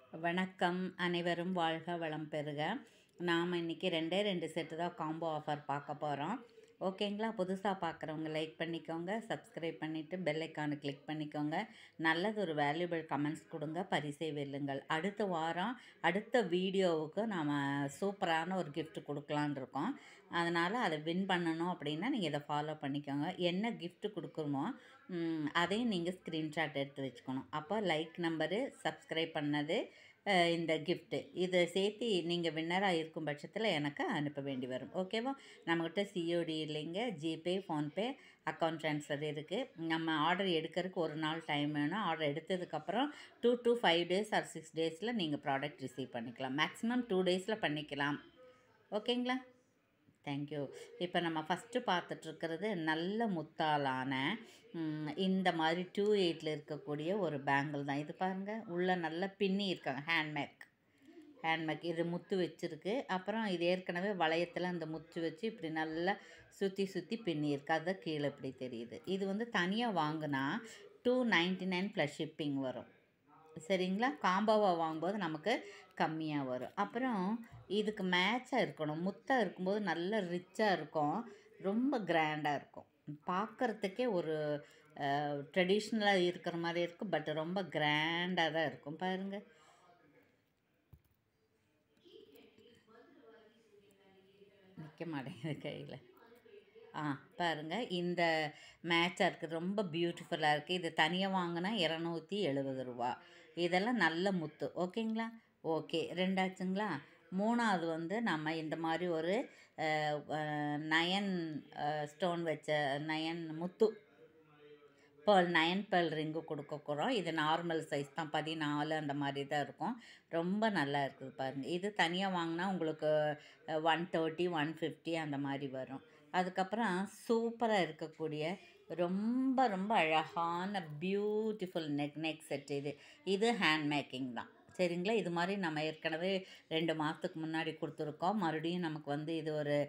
வணக்கம் அனைவரும் வாழ்க வளம் பெறுக நாம் இன்றைக்கி ரெண்டே ரெண்டு செட்டு தான் காம்போ ஆஃபர் பார்க்க போகிறோம் ஓகேங்களா புதுசாக பார்க்குறவங்க லைக் பண்ணிக்கோங்க சப்ஸ்கிரைப் பண்ணிவிட்டு பெல் ஐக்கானு கிளிக் பண்ணிக்கோங்க நல்லது ஒரு வேல்யூபிள் கமெண்ட்ஸ் கொடுங்க பரிசை வெல்லுங்கள் அடுத்த வாரம் அடுத்த வீடியோவுக்கு நாம் சூப்பரான ஒரு gift கொடுக்கலான்னு இருக்கோம் அதனால் அதை வின் பண்ணணும் அப்படின்னா நீங்கள் இதை ஃபாலோ பண்ணிக்கோங்க என்ன gift கொடுக்குறோமோ ம், அதையும் நீங்கள் ஸ்க்ரீன்ஷாட் எடுத்து வச்சுக்கணும் அப்போ லைக் நம்பரு சப்ஸ்கிரைப் பண்ணது அஹ், இந்த கிஃப்ட்டு இதை சேர்த்து நீங்கள் வின்னராக இருக்கும் பட்சத்தில் எனக்கு அனுப்ப வேண்டி வரும் ஓகேவா நம்மக்கிட்ட சிஓடி இல்லைங்க ஜிபே ஃபோன்பே அக்கௌண்ட் ட்ரான்ஸ்ஃபர் இருக்குது நம்ம ஆர்டர் எடுக்கிறதுக்கு ஒரு நாள் டைம் வேணும் ஆர்டர் எடுத்ததுக்கப்புறம் two to five days or six டேஸில் நீங்கள் ப்ராடக்ட் ரிசீவ் பண்ணிக்கலாம் மேக்ஸிமம் டூ டேஸில் பண்ணிக்கலாம் ஓகேங்களா தேங்க்யூ இப்போ நம்ம ஃபஸ்ட்டு பார்த்துட்ருக்கிறது நல்ல முத்தாலான ம், இந்த மாதிரி டூ எயிட்டில் இருக்கக்கூடிய ஒரு பேங்கிள் தான் இது பாருங்கள் உள்ளே நல்லா பின்னி இருக்காங்க ஹேண்ட்மேக் ஹேண்ட்மேக் இது முத்து வச்சுருக்கு அப்புறம் இது ஏற்கனவே வளையத்தில் அந்த முத்து வச்சு இப்படி நல்லா சுற்றி சுற்றி பின்னி இருக்கு அதுதான் கீழே இப்படி தெரியுது இது வந்து தனியாக வாங்கினா two ninety nine plus shipping வரும் சரிங்களா காம்போவாக வாங்கும்போது நமக்கு கம்மியாக வரும் அப்புறம் இதுக்கு மேட்சாக இருக்கணும் முத்தாக இருக்கும்போது நல்ல ரிச்சாக இருக்கும் ரொம்ப கிராண்டாக இருக்கும் பார்க்குறதுக்கே ஒரு ட்ரெடிஷ்னலாக இருக்கிற மாதிரி இருக்கும் பட் ரொம்ப கிராண்டாக தான் இருக்கும் பாருங்கள் நிற்க மாட்டேங்குது கையில் ஆ பாருங்கள் இந்த மேட்சாக இருக்குது ரொம்ப பியூட்டிஃபுல்லாக இருக்குது இது தனியாக வாங்கினா இரநூத்தி எழுபது ரூபா இதெல்லாம் நல்ல முத்து ஓகேங்களா ஓகே ரெண்டாச்சுங்களா மூணாவது வந்து நம்ம இந்த மாதிரி ஒரு அஹ், அஹ், நயன் ஸ்டோன் வச்ச நயன் முத்து பேர்ல் நயன் பேர்ல் ரிங்கு கொடுக்க போகிறோம் இது நார்மல் சைஸ் தான் பதினாலு அந்த மாதிரி தான் இருக்கும் ரொம்ப நல்லா இருக்குது பாருங்கள் இது தனியாக வாங்கினா உங்களுக்கு ஒன் தேர்ட்டி ஒன் ஃபிஃப்டி அந்த மாதிரி வரும் அதுக்கப்புறம் சூப்பராக இருக்கக்கூடிய ரொம்ப ரொம்ப அழகான பியூட்டிஃபுல் நெக் நெக் செட் இது இது ஹேண்ட் மேக்கிங் தான் சரிங்களா இது மாதிரி நம்ம ஏற்கனவே ரெண்டு மாதத்துக்கு முன்னாடி கொடுத்துருக்கோம் மறுபடியும் நமக்கு வந்து இது ஒரு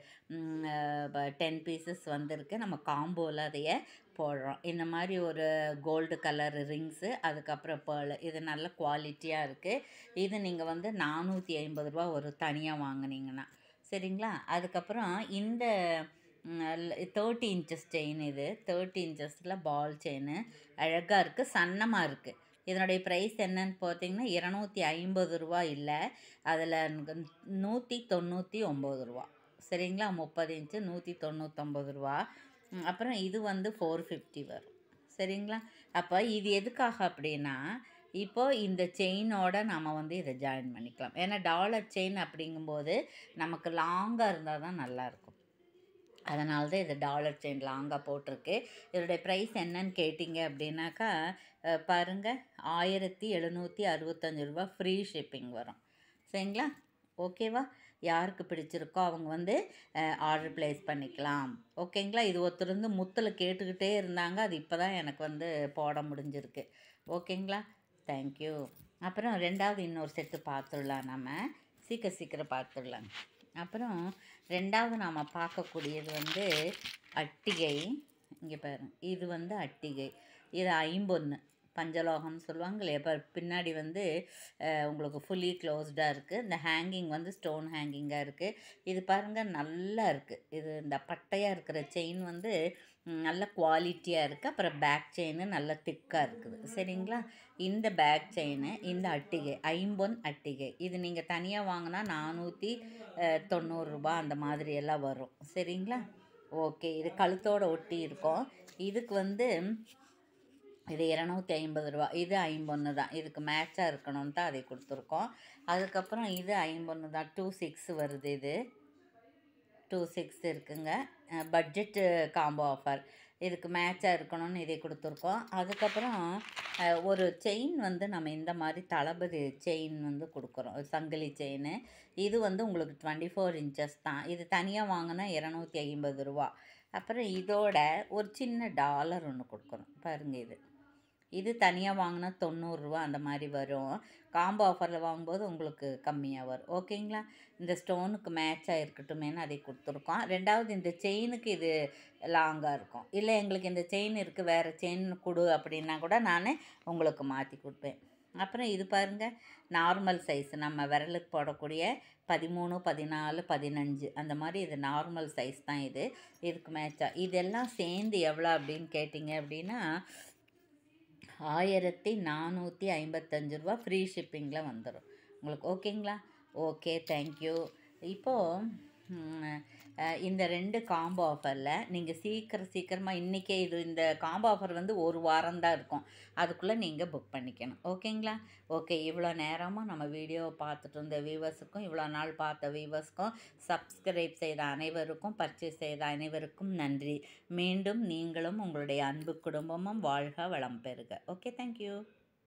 டென் பீசஸ் வந்திருக்கு நம்ம காம்போவில் அதைய போடுறோம் இந்த மாதிரி ஒரு கோல்டு கலர் ரிங்ஸு அதுக்கப்புறம் பேர்ல் இது நல்ல குவாலிட்டியாக இருக்குது இது நீங்கள் வந்து நானூற்றி ஐம்பது ரூபா ஒரு தனியாக வாங்குனீங்கன்னா சரிங்களா அதுக்கப்புறம் இந்த தேர்ட்டி இன்ச்சஸ் செயின் இது தேர்ட்டி இன்ச்சஸில் பால் செயின் அழகாக இருக்குது சன்னமாக இருக்குது இதனுடைய ப்ரைஸ் என்னன்னு பார்த்தீங்கன்னா இரநூத்தி ஐம்பது ரூபா இல்லை அதில் நூற்றி தொண்ணூற்றி ஒம்பது ரூபா சரிங்களா முப்பது இன்ச்சு நூற்றி தொண்ணூற்றொம்பது ரூபா ம், அப்புறம் இது வந்து ஃபோர் ஃபிஃப்டி வரும் சரிங்களா அப்போ இது எதுக்காக அப்படின்னா இப்போ இந்த செயினோட நம்ம வந்து இதை ஜாயின் பண்ணிக்கலாம் ஏன்னா டாலர் செயின் அப்படிங்கும்போது நமக்கு லாங்காக இருந்தால் தான் நல்லாயிருக்கும் அதனால தான் இது டாலர் செயின் லாங்காக போட்டிருக்கு இதோடைய ப்ரைஸ் என்னன்னு கேட்டிங்க அப்படின்னாக்கா அஹ், பாருங்க ஆயிரத்தி எழுநூற்றி அறுபத்தஞ்சு ரூபா ஃப்ரீ ஷிப்பிங் வரும் சரிங்களா ஓகேவா யாருக்கு பிடிச்சிருக்கோ அவங்க வந்து ஆர்டர் ப்ளேஸ் பண்ணிக்கலாம் ஓகேங்களா இது ஒருத்தர் வந்து முத்தில் கேட்டுக்கிட்டே இருந்தாங்க அது இப்போ தான் எனக்கு வந்து போட முடிஞ்சிருக்கு ஓகேங்களா தேங்க்யூ அப்புறம் ரெண்டாவது இன்னொரு செட்டு பார்த்துடலாம் நம்ம சீக்கிரம் சீக்கிரம் பார்த்துடலாம் அப்புறம் ரெண்டாவது நாம் பார்க்கக்கூடியது வந்து அட்டிகை இங்கே பாருங்க இது வந்து அட்டிகை இது ஐம்பொன்று பஞ்சலோகம்னு சொல்லுவாங்க இல்லையா இப்போ பின்னாடி வந்து அஹ், உங்களுக்கு ஃபுல்லி க்ளோஸ்டாக இருக்குது இந்த ஹேங்கிங் வந்து ஸ்டோன் ஹேங்கிங்காக இருக்குது இது பாருங்கள் நல்லா இருக்குது இது இந்த பட்டையாக இருக்கிற செயின் வந்து ம், நல்ல குவாலிட்டியாக இருக்குது அப்புறம் பேக் செயின் நல்ல திக்காக இருக்குது சரிங்களா இந்த பேக் செயின் இந்த அட்டிகை ஐம்பொன் அட்டிகை இது நீங்கள் தனியாக வாங்கினா நானூற்றி தொண்ணூறுரூபா அந்த மாதிரி எல்லாம் வரும் சரிங்களா ஓகே இது கழுத்தோட ஒட்டி இருக்கும் இதுக்கு வந்து இது இரநூத்தி ஐம்பது ரூபா இது ஐம்பொன்று தான் இதுக்கு மேட்சாக இருக்கணும்னு தான் அதை கொடுத்துருக்கோம் அதுக்கப்புறம் இது ஐம்பொன்று தான் டூ சிக்ஸ் வருது இது டூ சிக்ஸ் இருக்குங்க பட்ஜெட்டு காம்போ ஆஃபர் இதுக்கு மேட்சாக இருக்கணும்னு இதை கொடுத்துருக்கோம் அதுக்கப்புறம் அஹ், ஒரு செயின் வந்து நம்ம இந்த மாதிரி தளபதி செயின் வந்து கொடுக்குறோம் ஒரு சங்கிலி செயின் இது வந்து உங்களுக்கு டுவெண்ட்டி ஃபோர் இன்ச்சஸ் தான் இது தனியாக வாங்கினா இரநூத்தி ஐம்பது ரூபா அப்புறம் இதோட ஒரு சின்ன டாலர் ஒன்று கொடுக்குறோம் பாருங்கள் இது இது தனியாக வாங்கினா தொண்ணூறுரூவா அந்த மாதிரி வரும் காம்போ ஆஃபரில் வாங்கும்போது உங்களுக்கு கம்மியாக வரும் ஓகேங்களா இந்த ஸ்டோனுக்கு மேட்சாக இருக்கட்டுமேனு அதை கொடுத்துருக்கோம் ரெண்டாவது இந்த செயினுக்கு இது லாங்காக இருக்கும் இல்லை எங்களுக்கு இந்த செயின் இருக்குது வேறு செயின் கொடு அப்படின்னா கூட நான் உங்களுக்கு மாற்றி கொடுப்பேன் அப்புறம் இது பாருங்கள் நார்மல் சைஸ் நம்ம விரலுக்கு போடக்கூடிய பதிமூணு பதினாலு பதினஞ்சு அந்த மாதிரி இது நார்மல் சைஸ் தான் இது இதுக்கு மேட்சாக இதெல்லாம் சேர்ந்து எவ்வளோ அப்படின்னு கேட்டிங்க அப்படின்னா ஆயிரத்தி நானூற்றி ஐம்பத்தஞ்சு ரூபா ஃப்ரீ ஷிப்பிங்கில் வந்துடும் உங்களுக்கு ஓகேங்களா ஓகே தேங்க்யூ இப்போது இந்த ரெண்டு காம்போ ஆஃபரில் நீங்கள் சீக்கிரம் சீக்கிரமாக இன்றைக்கே இது இந்த காம்போ ஆஃபர் வந்து ஒரு வாரம் தான் இருக்கும் அதுக்குள்ளே நீங்கள் புக் பண்ணிக்கணும் ஓகேங்களா ஓகே இவ்வளோ நேரமாக நம்ம வீடியோவை பார்த்துட்டு இருந்த வியூவர்ஸுக்கும் இவ்வளோ நாள் பார்த்த வியூவர்ஸ்க்கும் சப்ஸ்கிரைப் செய்த அனைவருக்கும் பர்ச்சேஸ் செய்த அனைவருக்கும் நன்றி மீண்டும் நீங்களும் உங்களுடைய அன்பு குடும்பமும் வாழ்க வளம் பெறுக ஓகே தேங்க்யூ